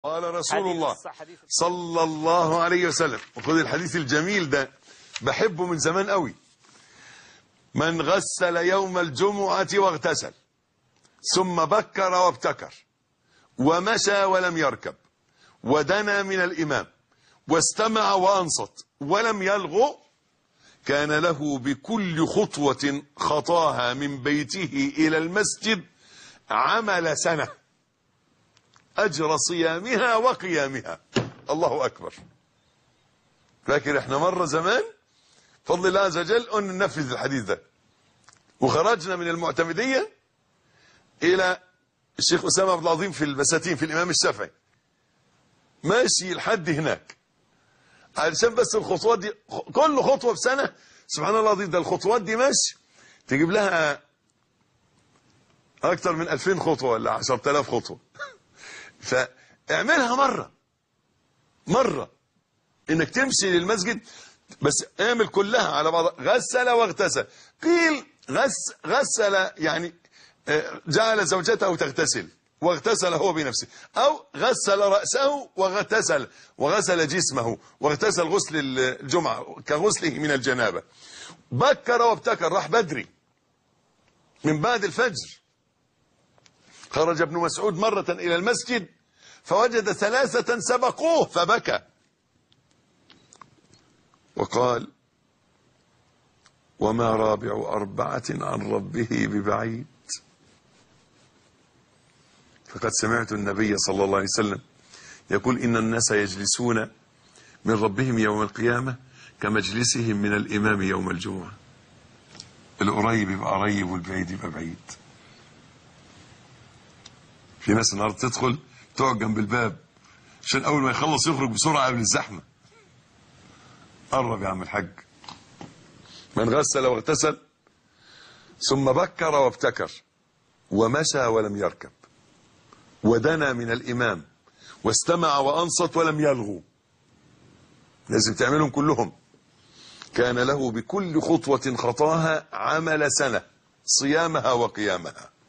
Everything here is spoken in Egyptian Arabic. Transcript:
قال رسول حديث الله الصح- حديث الصح. صلى الله عليه وسلم وخذ الحديث الجميل ده بحبه من زمان قوي من غسل يوم الجمعة واغتسل ثم بكر وابتكر ومشى ولم يركب ودنا من الإمام واستمع وأنصت ولم يلغو كان له بكل خطوة خطاها من بيته إلى المسجد عمل سنة أجر صيامها وقيامها الله أكبر فاكر احنا مرة زمان فضل الله عز وجل أن ننفذ الحديث ده وخرجنا من المعتمدية إلى الشيخ أسامة عبد العظيم في البساتين في الإمام الشافعي ماشي لحد هناك علشان بس الخطوات دي كل خطوة بسنة سبحان الله العظيم ده الخطوات دي ماشي تجيب لها أكتر من 2000 خطوة ولا 10000 خطوة فاعملها مرة مرة انك تمشي للمسجد بس اعمل كلها على بعض غسل واغتسل قيل غس غسل يعني آه، جعل زوجته تغتسل واغتسل هو بنفسه او غسل رأسه واغتسل وغسل جسمه واغتسل غسل الجمعة كغسله من الجنابة بكر وابتكر راح بدري من بعد الفجر خرج ابن مسعود مرة إلى المسجد فوجد ثلاثة سبقوه فبكى وقال وما رابع أربعة عن ربه ببعيد فقد سمعت النبي صلى الله عليه وسلم يقول إن الناس يجلسون من ربهم يوم القيامة كمجلسهم من الإمام يوم الجمعة القريب يبقى قريب والبعيد يبقى بعيد في ناس النهارده تدخل تقعد جنب الباب عشان اول ما يخلص يخرج بسرعه قبل الزحمه قرب يا عم الحاج من غسل واغتسل ثم بكر وابتكر ومشى ولم يركب ودنا من الامام واستمع وانصت ولم يلغو لازم تعملهم كلهم كان له بكل خطوه خطاها عمل سنه صيامها وقيامها